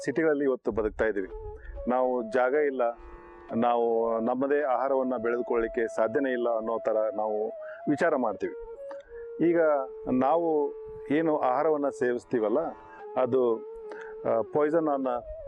ಸಿಟಿಗಳಲ್ಲಿ ಇವತ್ತು ಬದುಕ್ತಾ ಇದ್ದೀವಿ ನಾವು ಜಾಗ ಇಲ್ಲ ನಾವು ನಮ್ಮದೇ ಆಹಾರವನ್ನು ಬೆಳೆದುಕೊಳ್ಳಿಕ್ಕೆ ಸಾಧ್ಯನೇ ಇಲ್ಲ ಅನ್ನೋ ಥರ ನಾವು ವಿಚಾರ ಮಾಡ್ತೀವಿ ಈಗ ನಾವು ಏನು ಆಹಾರವನ್ನು ಸೇವಿಸ್ತೀವಲ್ಲ ಅದು ಪಾಯ್ಸನ್ ಆನ್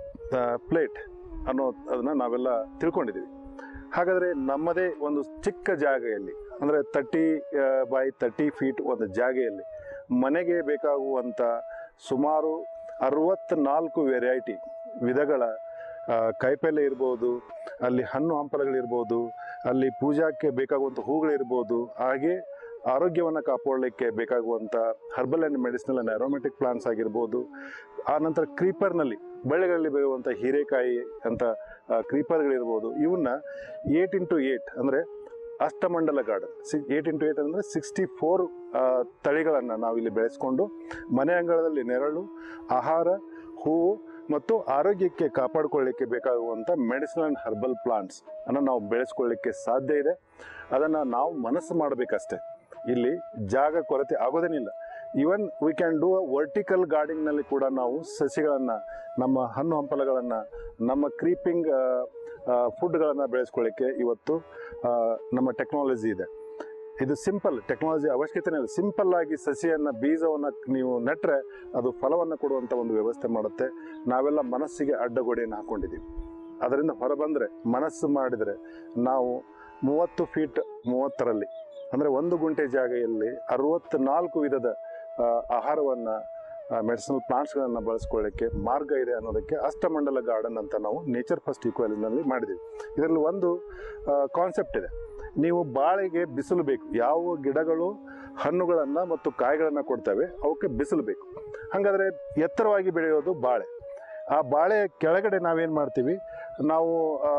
ಪ್ಲೇಟ್ ಅನ್ನೋ ಅದನ್ನು ನಾವೆಲ್ಲ ತಿಳ್ಕೊಂಡಿದ್ದೀವಿ ಹಾಗಾದರೆ ನಮ್ಮದೇ ಒಂದು ಚಿಕ್ಕ ಜಾಗೆಯಲ್ಲಿ ಅಂದರೆ ತರ್ಟಿ ಬೈ ತರ್ಟಿ ಫೀಟ್ ಒಂದು ಜಾಗೆಯಲ್ಲಿ ಮನೆಗೆ ಬೇಕಾಗುವಂಥ ಸುಮಾರು ಅರವತ್ತ್ನಾಲ್ಕು ವೆರೈಟಿ ವಿಧಗಳ ಆ, ಕಾಯಿಪಲ್ಯ ಇರ್ಬೋದು ಅಲ್ಲಿ ಹಣ್ಣು ಹಂಪಲುಗಳಿರ್ಬೋದು ಅಲ್ಲಿ ಪೂಜಾಕ್ಕೆ ಬೇಕಾಗುವಂಥ ಹೂಗಳಿರ್ಬೋದು ಹಾಗೆ ಆರೋಗ್ಯವನ್ನು ಕಾಪಾಡಲಿಕ್ಕೆ ಬೇಕಾಗುವಂಥ herbal and medicinal and aromatic plants ಆಗಿರ್ಬೋದು ಆ ನಂತರ ಕ್ರೀಪರ್ನಲ್ಲಿ ಬಳ್ಳಿಗಳಲ್ಲಿ ಬೆಳೆಯುವಂಥ ಹೀರೆಕಾಯಿ ಅಂತ ಕ್ರೀಪರ್ಗಳಿರ್ಬೋದು ಇವನ್ನ ಏಟ್ ಇಂಟು ಏಟ್ ಅಂದರೆ ಅಷ್ಟಮಂಡಲ garden see eight into eight ಅಂದರೆ ಸಿಕ್ಸ್ಟಿ ಫೋರ್ ತಳಿಗಳನ್ನು ನಾವಿಲ್ಲಿ ಬೆಳೆಸ್ಕೊಂಡು ಮನೆ ಅಂಗಳದಲ್ಲಿ ನೆರಳು ಆಹಾರ ಹೂವು ಮತ್ತು ಆರೋಗ್ಯಕ್ಕೆ ಕಾಪಾಡಿಕೊಳ್ಳಿಕ್ಕೆ ಬೇಕಾಗುವಂಥ ಮೆಡಿಸಿನ್ ಆ್ಯಂಡ್ ಹರ್ಬಲ್ ಪ್ಲಾಂಟ್ಸ್ ಅನ್ನು ನಾವು ಬೆಳೆಸ್ಕೊಳ್ಳಿಕ್ಕೆ ಸಾಧ್ಯ ಇದೆ ಅದನ್ನು ನಾವು ಮನಸ್ಸು ಮಾಡಬೇಕಷ್ಟೆ ಇಲ್ಲಿ ಜಾಗ ಕೊರತೆ ಆಗೋದೇನಿಲ್ಲ even we can do a vertical ಗಾರ್ಡನಿಂಗ್ನಲ್ಲಿ ಕೂಡ ನಾವು ಸಸಿಗಳನ್ನು ನಮ್ಮ ಹಣ್ಣು ಹಂಪಲುಗಳನ್ನು ನಮ್ಮ ಕ್ರೀಪಿಂಗ್ ಫುಡ್ಗಳನ್ನು ಬೆಳೆಸ್ಕೊಳ್ಳಿಕ್ಕೆ ಇವತ್ತು ಆ, ನಮ್ಮ ಟೆಕ್ನಾಲಜಿ ಇದೆ ಇದು ಸಿಂಪಲ್ ಟೆಕ್ನಾಲಜಿ ಅವಶ್ಯಕತೆನೇ ಇಲ್ಲ ಸಿಂಪಲ್ ಆಗಿ ಸಸಿಯನ್ನು ಬೀಜವನ್ನು ನೀವು ನೆಟ್ಟರೆ ಅದು ಫಲವನ್ನು ಕೊಡುವಂಥ ಒಂದು ವ್ಯವಸ್ಥೆ ಮಾಡುತ್ತೆ ನಾವೆಲ್ಲ ಮನಸ್ಸಿಗೆ ಅಡ್ಡಗೋಡೆಯನ್ನು ಹಾಕೊಂಡಿದ್ದೀವಿ ಅದರಿಂದ ಹೊರಬಂದರೆ ಮನಸ್ಸು ಮಾಡಿದರೆ ನಾವು ಮೂವತ್ತು ಫೀಟ್ ಮೂವತ್ತರಲ್ಲಿ ಅಂದರೆ ಒಂದು ಗುಂಟೆ ಜಾಗೆಯಲ್ಲಿ ಅರವತ್ತ್ನಾಲ್ಕು ವಿಧದ ಆಹಾರವನ್ನು ಮೆಡಿಸಿನಲ್ ಪ್ಲಾಂಟ್ಸ್ಗಳನ್ನು ಬಳಸ್ಕೊಳ್ಳಿಕ್ಕೆ ಮಾರ್ಗ ಇದೆ ಅನ್ನೋದಕ್ಕೆ ಅಷ್ಟಮಂಡಲ ಗಾರ್ಡನ್ ಅಂತ ನಾವು ನೇಚರ್ ಫಸ್ಟ್ ಈಕ್ವಲಿನಲ್ಲಿ ಮಾಡಿದ್ದೀವಿ ಇದರಲ್ಲಿ ಒಂದು ಕಾನ್ಸೆಪ್ಟ್ ಇದೆ ನೀವು ಬಾಳೆಗೆ ಬಿಸಿಲು ಬೇಕು ಯಾವ ಗಿಡಗಳು ಹಣ್ಣುಗಳನ್ನು ಮತ್ತು ಕಾಯಿಗಳನ್ನು ಕೊಡ್ತವೆ ಅವಕ್ಕೆ ಬಿಸಿಲು ಬೇಕು ಹಾಗಾದರೆ ಎತ್ತರವಾಗಿ ಬೆಳೆಯೋದು ಬಾಳೆ ಆ ಬಾಳೆ ಕೆಳಗಡೆ ನಾವೇನು ಮಾಡ್ತೀವಿ ನಾವು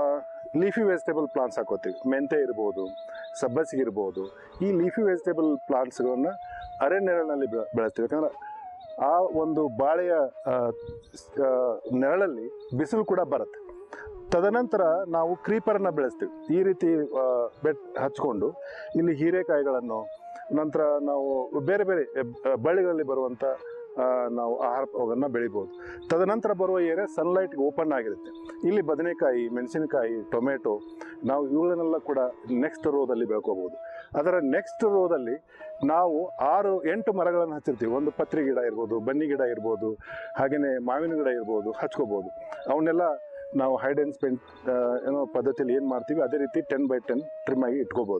ಲೀಫಿ ವೆಜಿಟೇಬಲ್ ಪ್ಲಾಂಟ್ಸ್ ಹಾಕೋತೀವಿ ಮೆಂತೆ ಇರ್ಬೋದು ಸಬ್ಬಸಿಗೆ ಇರ್ಬೋದು ಈ ಲೀಫಿ ವೆಜಿಟೇಬಲ್ ಪ್ಲಾಂಟ್ಸ್ಗಳನ್ನು ಅರೆ ನೆರಳಿನಲ್ಲಿ ಬೆಳೆ- ಬೆಳೆಸ್ತೀವಿ ಯಾಕಂದ್ರೆ ಆ ಒಂದು ಬಾಳೆಯ ಆ, ಸ್- ಆ, ನೆರಳಲ್ಲಿ ಬಿಸಿಲು ಕೂಡ ಬರುತ್ತೆ ತದನಂತರ ನಾವು ಕ್ರೀಪರನ್ನ ಬೆಳೆಸ್ತೀವಿ ಈ ರೀತಿ ಆ, ಬೆಟ್ ಹಚ್ಕೊಂಡು ಇಲ್ಲಿ ಹೀರೆಕಾಯಿಗಳನ್ನು ನಂತರ ನಾವು ಬೇರೆ ಬೇರೆ ಆ, ಬಳ್ಳಿಗಳಲ್ಲಿ ಬರುವಂಥ ಆ, ನಾವು ಆಹಾರವನ್ನು ಬೆಳಿಬೋದು ತದನಂತರ ಬರುವ ಏರಿಯಾ ಸನ್ಲೈಟ್ಗೆ ಓಪನ್ ಆಗಿರುತ್ತೆ ಇಲ್ಲಿ ಬದನೆಕಾಯಿ ಮೆಣಸಿನಕಾಯಿ ಟೊಮೆಟೊ ನಾವು ಇವುಗಳನ್ನೆಲ್ಲ ಕೂಡ ನೆಕ್ಸ್ಟ್ ರೋದಲ್ಲಿ ಬೆಳ್ಕೋಬೋದು ಅದರ ನೆಕ್ಸ್ಟ್ ರೋದಲ್ಲಿ ನಾವು ಆರು ಎಂಟು ಮರಗಳನ್ನು ಹಚ್ಚಿರ್ತೀವಿ ಒಂದು ಪತ್ರಿ ಗಿಡ ಇರ್ಬೋದು ಬನ್ನಿ ಗಿಡ ಇರ್ಬೋದು ಹಾಗೆಯೇ ಮಾವಿನ ಗಿಡ ಇರ್ಬೋದು ಹಚ್ಕೋಬೋದು ಅವನ್ನೆಲ್ಲ ನಾವು ಹೈಡ್ ಆ್ಯಂಡ್ ಸ್ಪೆಂಡ್ ಏನೋ ಪದ್ಧತಿಯಲ್ಲಿ ಏನು ಮಾಡ್ತೀವಿ ಅದೇ ರೀತಿ ಟೆನ್ ಬೈ ಟೆನ್ ಟ್ರಿಮ್ ಆಗಿ ಇಟ್ಕೋಬೋದು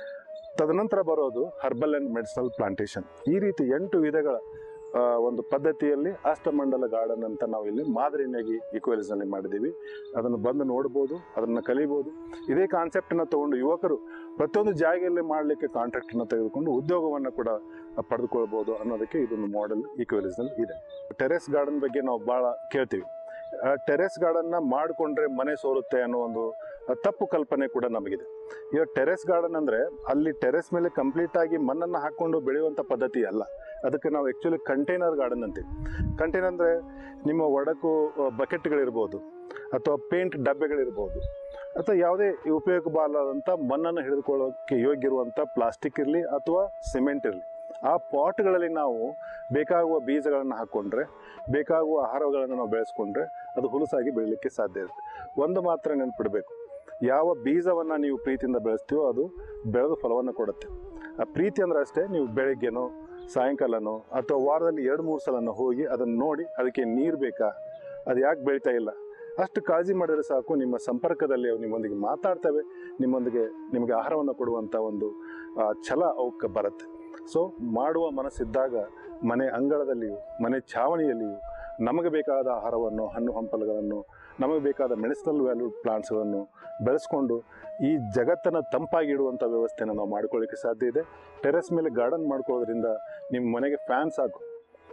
ತದನಂತರ ಬರೋದು ಹರ್ಬಲ್ ಆ್ಯಂಡ್ ಮೆಡಿಸಿನಲ್ ಪ್ಲಾಂಟೇಶನ್ ಈ ರೀತಿ ಎಂಟು ವಿಧಗಳ ಆ, ಒಂದು ಪದ್ಧತಿಯಲ್ಲಿ ಅಷ್ಟಮಂಡಲ ಗಾರ್ಡನ್ ಅಂತ ನಾವು ಇಲ್ಲಿ ಮಾದರಿಯಾಗಿ ಇಕ್ವಲಿಸ್ನಲ್ಲಿ ಮಾಡಿದ್ದೀವಿ ಅದನ್ನು ಬಂದು ನೋಡ್ಬೋದು ಅದನ್ನು ಕಲಿಬೋದು ಇದೇ ಕಾನ್ಸೆಪ್ಟನ್ನು ತಗೊಂಡು ಯುವಕರು ಪ್ರತಿಯೊಂದು ಜಾಗೆಯಲ್ಲಿ ಮಾಡಲಿಕ್ಕೆ ಕಾಂಟ್ರಾಕ್ಟನ್ನು ತೆಗೆದುಕೊಂಡು ಉದ್ಯೋಗವನ್ನು ಕೂಡ ಪಡೆದುಕೊಳ್ಬೋದು ಅನ್ನೋದಕ್ಕೆ ಇದೊಂದು ಮಾಡೆಲ್ ಈಕ್ವಲಿಸ್ನಲ್ಲಿ ಇದೆ ಟೆರೆಸ್ ಗಾರ್ಡನ್ ಬಗ್ಗೆ ನಾವು ಭಾಳ ಕೇಳ್ತೀವಿ ಟೆರೆಸ್ ಗಾರ್ಡನ್ನ ಮಾಡಿಕೊಂಡ್ರೆ ಮನೆ ಸೋರುತ್ತೆ ಅನ್ನೋ ಒಂದು ಆ, ತಪ್ಪು ಕಲ್ಪನೆ ಕೂಡ ನಮಗಿದೆ ಈಗ ಟೆರೆಸ್ ಗಾರ್ಡನ್ ಅಂದರೆ ಅಲ್ಲಿ ಟೆರೆಸ್ ಮೇಲೆ ಕಂಪ್ಲೀಟ್ ಆಗಿ ಮಣ್ಣನ್ನು ಹಾಕ್ಕೊಂಡು ಬೆಳೆಯುವಂಥ ಪದ್ಧತಿ ಅಲ್ಲ ಅದಕ್ಕೆ ನಾವು ಆ್ಯಕ್ಚುಲಿ ಕಂಟೈನರ್ ಗಾರ್ಡನ್ ಅಂತೀವಿ ಕಂಟೈನರ್ ಅಂದರೆ ನಿಮ್ಮ ಒಡಕು ಬಕೆಟ್ಗಳಿರ್ಬೋದು ಅಥವಾ ಪೇಂಟ್ ಡಬ್ಬೆಗಳಿರ್ಬೋದು ಅಥವಾ ಯಾವುದೇ ಉಪಯೋಗ ಬಾರದಂಥ ಮಣ್ಣನ್ನು ಹಿಡಿದುಕೊಳ್ಳೋಕ್ಕೆ ಯೋಗ್ಯ ಇರುವಂಥ ಪ್ಲಾಸ್ಟಿಕ್ ಇರಲಿ ಅಥವಾ ಸಿಮೆಂಟ್ ಇರಲಿ ಆ ಪಾಟ್ಗಳಲ್ಲಿ ನಾವು ಬೇಕಾಗುವ ಬೀಜಗಳನ್ನು ಹಾಕ್ಕೊಂಡ್ರೆ ಬೇಕಾಗುವ ಆಹಾರಗಳನ್ನು ನಾವು ಬೆಳೆಸ್ಕೊಂಡ್ರೆ ಅದು ಹುಲಸಾಗಿ ಬೆಳೀಲಿಕ್ಕೆ ಸಾಧ್ಯ ಇರುತ್ತೆ ಒಂದು ಮಾತ್ರ ನೆನ್ಪಿಡಬೇಕು ಯಾವ ಬೀಜವನ್ನು ನೀವು ಪ್ರೀತಿಯಿಂದ ಬೆಳೆಸ್ತೀವೋ ಅದು ಬೆಳೆದು ಫಲವನ್ನು ಕೊಡುತ್ತೆ ಆ ಪ್ರೀತಿ ಅಂದ್ರೆ ಅಷ್ಟೇ ನೀವು ಬೆಳಗ್ಗೆನೋ ಸಾಯಂಕಾಲನೋ ಅಥವಾ ವಾರದಲ್ಲಿ ಎರಡು ಮೂರು ಸಲನೋ ಹೋಗಿ ಅದನ್ನು ನೋಡಿ ಅದಕ್ಕೆ ನೀರು ಬೇಕಾ ಅದು ಯಾಕೆ ಬೆಳೀತಾ ಇಲ್ಲ ಅಷ್ಟು ಕಾಳಜಿ ಮಾಡಿದ್ರೆ ಸಾಕು ನಿಮ್ಮ ಸಂಪರ್ಕದಲ್ಲಿ ಅವು ನಿಮ್ಮೊಂದಿಗೆ ಮಾತಾಡ್ತವೆ ನಿಮ್ಮೊಂದಿಗೆ ನಿಮಗೆ ಆಹಾರವನ್ನು ಕೊಡುವಂಥ ಒಂದು ಆ, ಛಲ ಅವಕ್ಕೆ ಬರುತ್ತೆ ಸೊ ಮಾಡುವ ಮನಸ್ಸಿದ್ದಾಗ ಮನೆ ಅಂಗಳದಲ್ಲಿಯೂ ಮನೆ ಛಾವಣಿಯಲ್ಲಿಯೂ ನಮಗೆ ಬೇಕಾದ ಆಹಾರವನ್ನು ಹಣ್ಣು ಹಂಪಲುಗಳನ್ನು ನಮಗೆ ಬೇಕಾದ ಮೆಡಿಸಿನಲ್ ವ್ಯಾಲ್ಯೂ ಪ್ಲಾಂಟ್ಸ್ಗಳನ್ನು ಬೆಳೆಸ್ಕೊಂಡು ಈ ಜಗತ್ತನ್ನು ತಂಪಾಗಿಡುವಂಥ ವ್ಯವಸ್ಥೆಯನ್ನು ನಾವು ಮಾಡ್ಕೊಳ್ಳಿಕ್ಕೆ ಸಾಧ್ಯ ಇದೆ ಟೆರೆಸ್ ಮೇಲೆ ಗಾರ್ಡನ್ ಮಾಡ್ಕೊಳ್ಳೋದ್ರಿಂದ ನಿಮ್ಮ ಮನೆಗೆ ಫ್ಯಾನ್ ಸಾಕು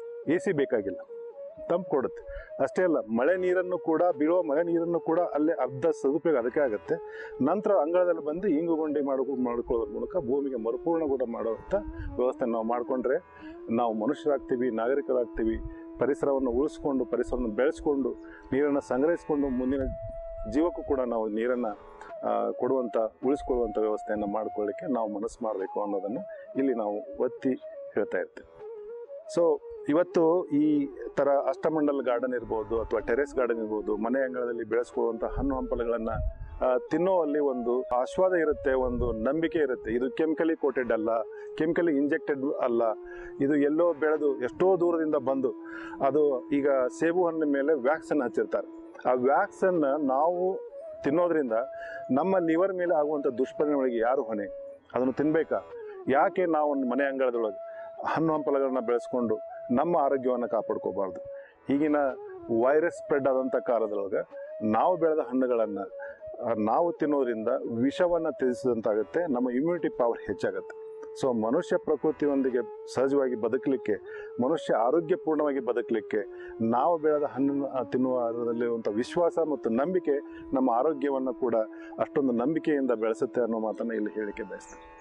ಎ ಸಿ ಬೇಕಾಗಿಲ್ಲ ತಂಪು ಕೊಡುತ್ತೆ ಅಷ್ಟೇ ಅಲ್ಲ ಮಳೆ ನೀರನ್ನು ಕೂಡ ಬೀಳುವ ಮಳೆ ನೀರನ್ನು ಕೂಡ ಅಲ್ಲೇ ಅರ್ಧ ಸದುಪಯೋಗ ಅದಕ್ಕೆ ಆಗುತ್ತೆ ನಂತರ ಅಂಗಳದಲ್ಲಿ ಬಂದು ಇಂಗು ಗುಂಡಿ ಮಾಡ್ಕೊ ಮಾಡ್ಕೊಳ್ಳೋದ್ರ ಮೂಲಕ ಭೂಮಿಗೆ ಮರುಪೂರ್ಣಗೂಡ ಮಾಡುವಂಥ ವ್ಯವಸ್ಥೆ ನಾವು ಮಾಡಿಕೊಂಡ್ರೆ ನಾವು ಮನುಷ್ಯರಾಗ್ತೀವಿ ನಾಗರಿಕರಾಗ್ತೀವಿ ಪರಿಸರವನ್ನು ಉಳಿಸ್ಕೊಂಡು ಪರಿಸರವನ್ನು ಬೆಳೆಸ್ಕೊಂಡು ನೀರನ್ನು ಸಂಗ್ರಹಿಸಿಕೊಂಡು ಮುಂದಿನ ಜೀವಕ್ಕೂ ಕೂಡ ನಾವು ನೀರನ್ನು ಕೊಡುವಂಥ ಉಳಿಸ್ಕೊಳ್ಳುವಂಥ ವ್ಯವಸ್ಥೆಯನ್ನು ಮಾಡ್ಕೊಳ್ಳಿಕ್ಕೆ ನಾವು ಮನಸ್ಸು ಮಾಡಬೇಕು ಅನ್ನೋದನ್ನು ಇಲ್ಲಿ ನಾವು ಒತ್ತಿ ಹೇಳ್ತಾ ಇರ್ತೀವಿ ಸೊ ಇವತ್ತು ಈ ತರ ಅಷ್ಟಮಂಡಲ್ ಗಾರ್ಡನ್ ಇರ್ಬೋದು ಅಥವಾ ಟೆರೆಸ್ ಗಾರ್ಡನ್ ಇರ್ಬೋದು ಮನೆ ಅಂಗಳದಲ್ಲಿ ಬೆಳೆಸ್ಕೊಳ್ಳುವಂತ ಹಣ್ಣು ಹಂಪಲುಗಳನ್ನ ಆ, ತಿನ್ನೋಲ್ಲಿ ಒಂದು ಆಸ್ವಾದ ಇರುತ್ತೆ ಒಂದು ನಂಬಿಕೆ ಇರುತ್ತೆ ಇದು ಕೆಮಿಕಲಿ ಕೋಟೆಡ್ ಅಲ್ಲ ಕೆಮಿಕಲಿ ಇಂಜೆಕ್ಟೆಡ್ ಅಲ್ಲ ಇದು ಎಲ್ಲೋ ಬೆಳೆದು ಎಷ್ಟೋ ದೂರದಿಂದ ಬಂದು ಅದು ಈಗ ಸೇಬು ಹಣ್ಣಿನ ಮೇಲೆ ವ್ಯಾಕ್ಸನ್ ಹಚ್ಚಿರ್ತಾರೆ ಆ ವ್ಯಾಕ್ಸನ್ ನಾವು ತಿನ್ನೋದ್ರಿಂದ ನಮ್ಮ ಲಿವರ್ ಮೇಲೆ ಆಗುವಂಥ ದುಷ್ಪರಿಣಾಮಗಳಿಗೆ ಯಾರು ಹೊಣೆ ಅದನ್ನು ತಿನ್ಬೇಕಾ ಯಾಕೆ ನಾವು ಒಂದು ಮನೆ ಅಂಗಳದೊಳಗೆ ಹಣ್ಣು ಹಂಪಲುಗಳನ್ನ ಬೆಳೆಸ್ಕೊಂಡು ನಮ್ಮ ಆರೋಗ್ಯವನ್ನು ಕಾಪಾಡ್ಕೋಬಾರ್ದು ಈಗಿನ ವೈರಸ್ ಸ್ಪ್ರೆಡ್ ಆದಂಥ ಕಾಲದೊಳಗೆ ನಾವು ಬೆಳೆದ ಹಣ್ಣುಗಳನ್ನು ಆ, ನಾವು ತಿನ್ನೋದ್ರಿಂದ ವಿಷವನ್ನು ತ್ಯಜಿಸಿದಂತಾಗುತ್ತೆ ನಮ್ಮ ಇಮ್ಯುನಿಟಿ ಪವರ್ ಹೆಚ್ಚಾಗುತ್ತೆ ಸೊ ಮನುಷ್ಯ ಪ್ರಕೃತಿಯೊಂದಿಗೆ ಸಹಜವಾಗಿ ಬದುಕಲಿಕ್ಕೆ ಮನುಷ್ಯ ಆರೋಗ್ಯಪೂರ್ಣವಾಗಿ ಬದುಕಲಿಕ್ಕೆ ನಾವು ಬೆಳೆದ ಹಣ್ಣನ್ನು ಆ, ತಿನ್ನುವುದರಲ್ಲಿರುವಂಥ ವಿಶ್ವಾಸ ಮತ್ತು ನಂಬಿಕೆ ನಮ್ಮ ಆರೋಗ್ಯವನ್ನು ಕೂಡ ಅಷ್ಟೊಂದು ನಂಬಿಕೆಯಿಂದ ಬೆಳೆಸುತ್ತೆ ಅನ್ನೋ ಮಾತನ್ನು ಇಲ್ಲಿ ಹೇಳಿಕೆ ಬಯಸ್ತೇನೆ